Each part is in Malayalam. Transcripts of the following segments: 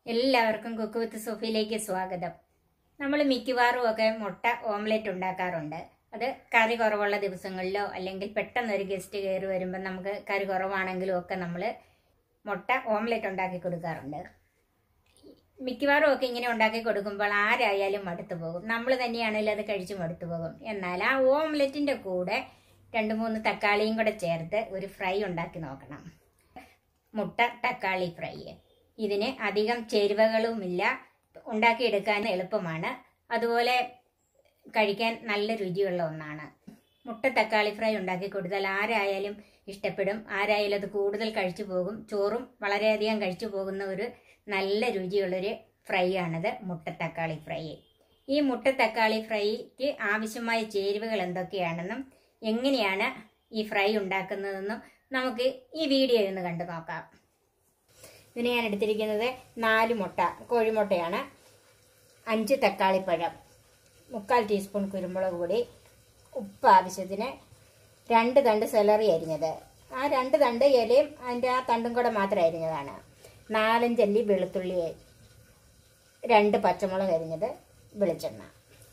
എല്ലാവർക്കും കുക്ക് വിത്ത് സൊഫിയിലേക്ക് സ്വാഗതം നമ്മൾ മിക്കവാറും ഒക്കെ മുട്ട ഓംലെറ്റ് ഉണ്ടാക്കാറുണ്ട് അത് കറി കുറവുള്ള ദിവസങ്ങളിലോ അല്ലെങ്കിൽ പെട്ടെന്ന് ഒരു ഗസ്റ്റ് കയറി വരുമ്പോൾ നമുക്ക് കറി കുറവാണെങ്കിലും ഒക്കെ നമ്മൾ മുട്ട ഓംലെറ്റ് ഉണ്ടാക്കി കൊടുക്കാറുണ്ട് മിക്കവാറും ഒക്കെ ഇങ്ങനെ ഉണ്ടാക്കി കൊടുക്കുമ്പോൾ ആരായാലും മടുത്തു പോകും നമ്മൾ തന്നെയാണെങ്കിലും അത് കഴിച്ച് മടുത്തു പോകും എന്നാൽ ആ ഓംലെറ്റിൻ്റെ കൂടെ രണ്ട് മൂന്ന് തക്കാളിയും കൂടെ ചേർത്ത് ഒരു ഫ്രൈ ഉണ്ടാക്കി നോക്കണം മുട്ട തക്കാളി ഫ്രൈ ഇതിന് അധികം ചേരുവകളുമില്ല ഉണ്ടാക്കിയെടുക്കാൻ എളുപ്പമാണ് അതുപോലെ കഴിക്കാൻ നല്ല രുചിയുള്ള ഒന്നാണ് മുട്ട തക്കാളി ഫ്രൈ ഉണ്ടാക്കി കൊടുത്താൽ ആരായാലും ഇഷ്ടപ്പെടും ആരായാലും അത് കൂടുതൽ കഴിച്ചു പോകും ചോറും വളരെയധികം കഴിച്ചു പോകുന്ന ഒരു നല്ല രുചിയുള്ളൊരു ഫ്രൈ ആണിത് മുട്ട തക്കാളി ഫ്രൈ ഈ മുട്ട തക്കാളി ഫ്രൈക്ക് ആവശ്യമായ ചേരുവകൾ എന്തൊക്കെയാണെന്നും എങ്ങനെയാണ് ഈ ഫ്രൈ ഉണ്ടാക്കുന്നതെന്നും നമുക്ക് ഈ വീഡിയോയിൽ നിന്ന് കണ്ടു നോക്കാം ഇതിന് ഞാൻ എടുത്തിരിക്കുന്നത് നാല് മുട്ട കോഴിമുട്ടയാണ് അഞ്ച് തക്കാളിപ്പഴം മുക്കാൽ ടീസ്പൂൺ കുരുമുളക് പൊടി ഉപ്പ് ആവശ്യത്തിന് രണ്ട് തണ്ട് സെലറി അരിഞ്ഞത് ആ രണ്ട് തണ്ട് ഇലയും അതിൻ്റെ ആ തണ്ടും കൂടെ മാത്രം അരിഞ്ഞതാണ് നാലഞ്ചല്ലി വെളുത്തുള്ളി രണ്ട് പച്ചമുളക് അരിഞ്ഞത് വെളിച്ചെണ്ണ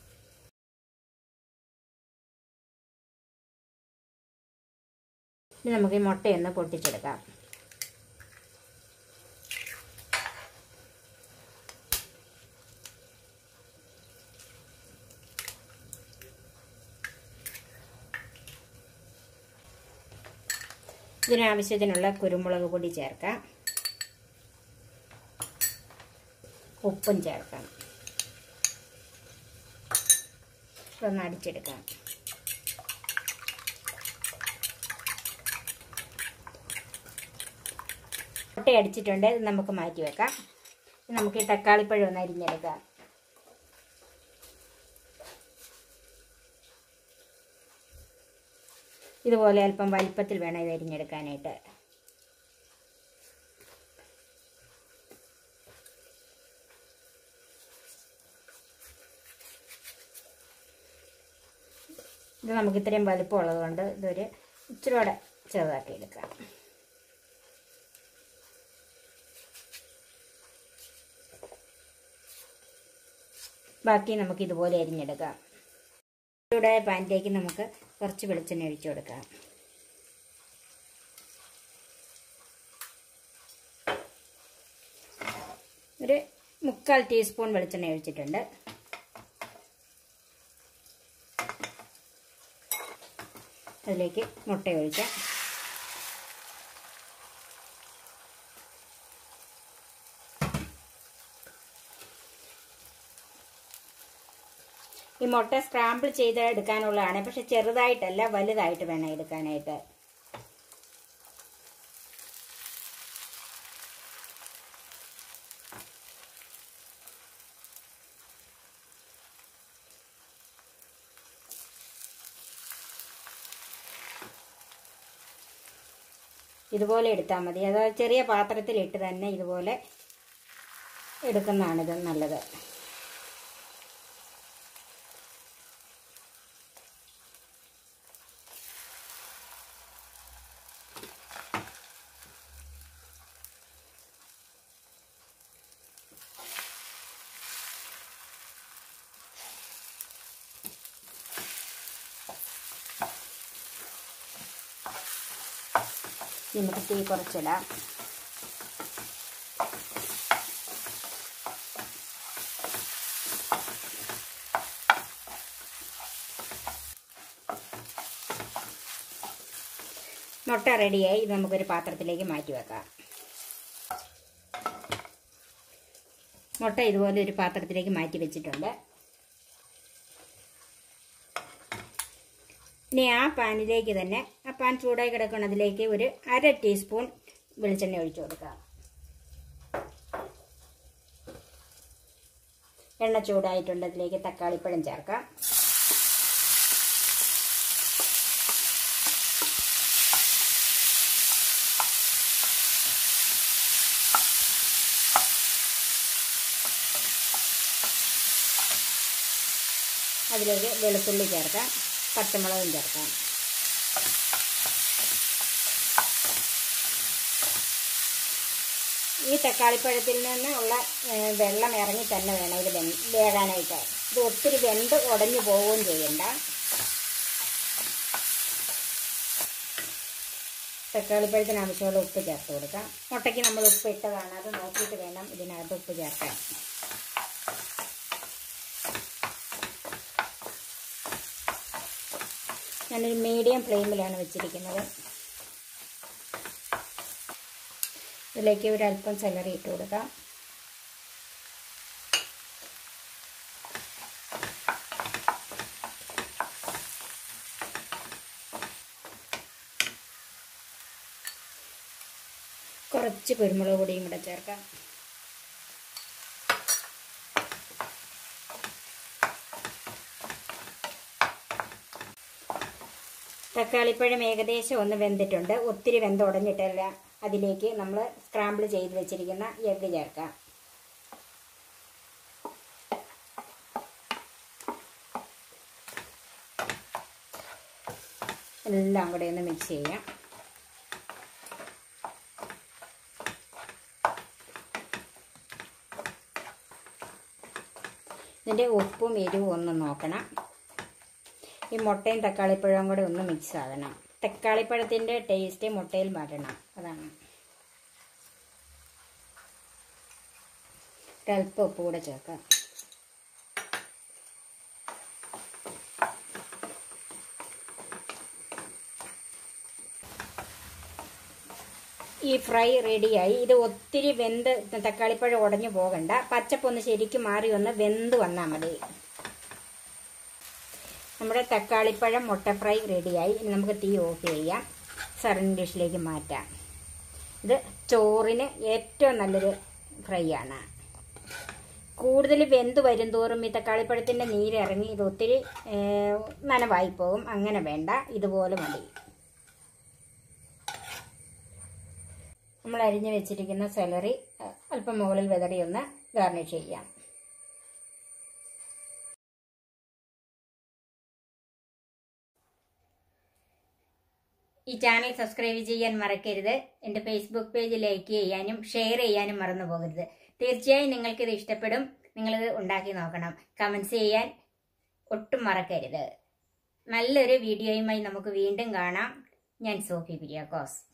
ഇനി നമുക്ക് ഈ മുട്ടയൊന്ന് പൊട്ടിച്ചെടുക്കാം ഇതിനാവശ്യത്തിനുള്ള കുരുമുളക് പൊടി ചേർക്കാം ഉപ്പും ചേർക്കാം ഇതൊന്ന് അടിച്ചെടുക്കാം മുട്ട അടിച്ചിട്ടുണ്ട് ഇത് നമുക്ക് മാറ്റി വെക്കാം നമുക്ക് ഈ തക്കാളിപ്പഴം ഒന്ന് അരിഞ്ഞെടുക്കാം ഇതുപോലെ അല്പം വലിപ്പത്തിൽ വേണം ഇത് അരിഞ്ഞെടുക്കാനായിട്ട് ഇത് നമുക്ക് ഇത്രയും വലിപ്പമുള്ളത് കൊണ്ട് ഇതൊരു ഇച്ചിരൂടെ ചെറുതാക്കി എടുക്കാം ബാക്കി നമുക്ക് ഇതുപോലെ അരിഞ്ഞെടുക്കാം ഇവിടെ പാനിലേക്ക് നമുക്ക് കുറച്ച് വെളിച്ചെണ്ണ ഒഴിച്ചു കൊടുക്കാം ഒരു മുക്കാൽ ടീസ്പൂൺ വെളിച്ചെണ്ണ ഒഴിച്ചിട്ടുണ്ട് അതിലേക്ക് മുട്ട ഒഴിക്കാം ഈ മുട്ട സ്ക്രാമ്പിൾ ചെയ്ത് എടുക്കാനുള്ളതാണ് പക്ഷെ ചെറുതായിട്ടല്ല വലുതായിട്ട് വേണം എടുക്കാനായിട്ട് ഇതുപോലെ എടുത്താൽ മതി അതായത് ചെറിയ പാത്രത്തിലിട്ട് തന്നെ ഇതുപോലെ എടുക്കുന്നതാണിത് നല്ലത് നമുക്ക് തീ കുറച്ചിടാം മുട്ട റെഡിയായി ഇത് നമുക്കൊരു പാത്രത്തിലേക്ക് മാറ്റി വെക്കാം മുട്ട ഇതുപോലെ ഒരു പാത്രത്തിലേക്ക് മാറ്റി വെച്ചിട്ടുണ്ട് ഇനി ആ പാനിലേക്ക് തന്നെ ആ പാൻ ചൂടായി കിടക്കുന്നതിലേക്ക് ഒരു അര ടീസ്പൂൺ വെളിച്ചെണ്ണ ഒഴിച്ചു കൊടുക്കുക എണ്ണ ചൂടായിട്ടുണ്ട് അതിലേക്ക് തക്കാളിപ്പഴം ചേർക്കാം അതിലേക്ക് വെളുത്തുള്ളി ചേർക്കാം പച്ചമുളകും ചേർക്കാം ഈ തക്കാളിപ്പഴത്തിൽ നിന്ന് ഉള്ള ഏ, വെള്ളം ഇറങ്ങി തന്നെ വേണം ഇത് വെൻ വേകാനായിട്ട് ഇത് ഒത്തിരി വെന്ത് ഉടഞ്ഞു പോവുകയും ചെയ്യണ്ട തക്കാളിപ്പഴത്തിന് ആവശ്യമുള്ള ഉപ്പ് ചേർത്ത് കൊടുക്കാം മുട്ടയ്ക്ക് നമ്മൾ ഉപ്പ് ഇട്ടതാണ് അത് നോക്കിയിട്ട് വേണം ഇതിനകത്ത് ഉപ്പ് ചേർക്കാൻ ഞാനൊരു മീഡിയം ഫ്ലെയിമിലാണ് വെച്ചിരിക്കുന്നത് ഇതിലേക്ക് ഒരു അല്പം സെലറി ഇട്ട് കൊടുക്കാം കുറച്ച് കുരുമുളക് പൊടിയും കൂടെ ചേർക്കാം തക്കാളിപ്പഴം ഏകദേശം ഒന്ന് വെന്തിട്ടുണ്ട് ഒത്തിരി വെന്തുടഞ്ഞിട്ടല്ല അതിലേക്ക് നമ്മൾ സ്ക്രാമ്പിൾ ചെയ്ത് വെച്ചിരിക്കുന്ന എഗ്ഗ് ചേർക്കാം എല്ലാം കൂടെ ഒന്ന് മിക്സ് ചെയ്യാം ഇതിൻ്റെ ഉപ്പും എരിവും ഒന്ന് നോക്കണം ഈ മുട്ടയും തക്കാളിപ്പഴവും കൂടെ ഒന്ന് മിക്സ് ആകണം തക്കാളിപ്പഴത്തിൻ്റെ ടേസ്റ്റ് മുട്ടയിൽ വരണം അതാണ് ഒരല്പം ഉപ്പ് കൂടെ ചേർക്കാം ഈ ഫ്രൈ റെഡിയായി ഇത് ഒത്തിരി വെന്ത് തക്കാളിപ്പഴം ഉടഞ്ഞു പോകണ്ട പച്ചപ്പൊന്ന് ശരിക്കും മാറി ഒന്ന് വെന്ത് വന്നാൽ മതി നമ്മുടെ തക്കാളിപ്പഴം മുട്ട ഫ്രൈ റെഡിയായി ഇനി നമുക്ക് തീ ഓഫ് ചെയ്യാം സർവിങ് ഡിഷിലേക്ക് മാറ്റാം ഇത് ചോറിന് ഏറ്റവും നല്ലൊരു ഫ്രൈ ആണ് കൂടുതൽ വെന്ത് വരും തോറും ഈ തക്കാളിപ്പഴത്തിൻ്റെ നീരിറങ്ങി ഇത് ഒത്തിരി ഏഹ്, നനവായി പോകും അങ്ങനെ വേണ്ട ഇതുപോലെ മതി നമ്മൾ അരിഞ്ഞു വെച്ചിരിക്കുന്ന സെലറി അഹ്, അല്പം മുകളിൽ വിതറി ഒന്ന് ഗാർണിഷ് ചെയ്യാം ഈ ചാനൽ സബ്സ്ക്രൈബ് ചെയ്യാൻ മറക്കരുത് എൻ്റെ ഫേസ്ബുക്ക് പേജ് ലൈക്ക് ചെയ്യാനും ഷെയർ ചെയ്യാനും മറന്നു പോകരുത് തീർച്ചയായും നിങ്ങൾക്കിത് ഇഷ്ടപ്പെടും നിങ്ങളിത് ഉണ്ടാക്കി നോക്കണം കമൻസ് ചെയ്യാൻ ഒട്ടും മറക്കരുത് നല്ലൊരു വീഡിയോയുമായി നമുക്ക് വീണ്ടും കാണാം ഞാൻ സോഫി പിരിയാക്കോസ്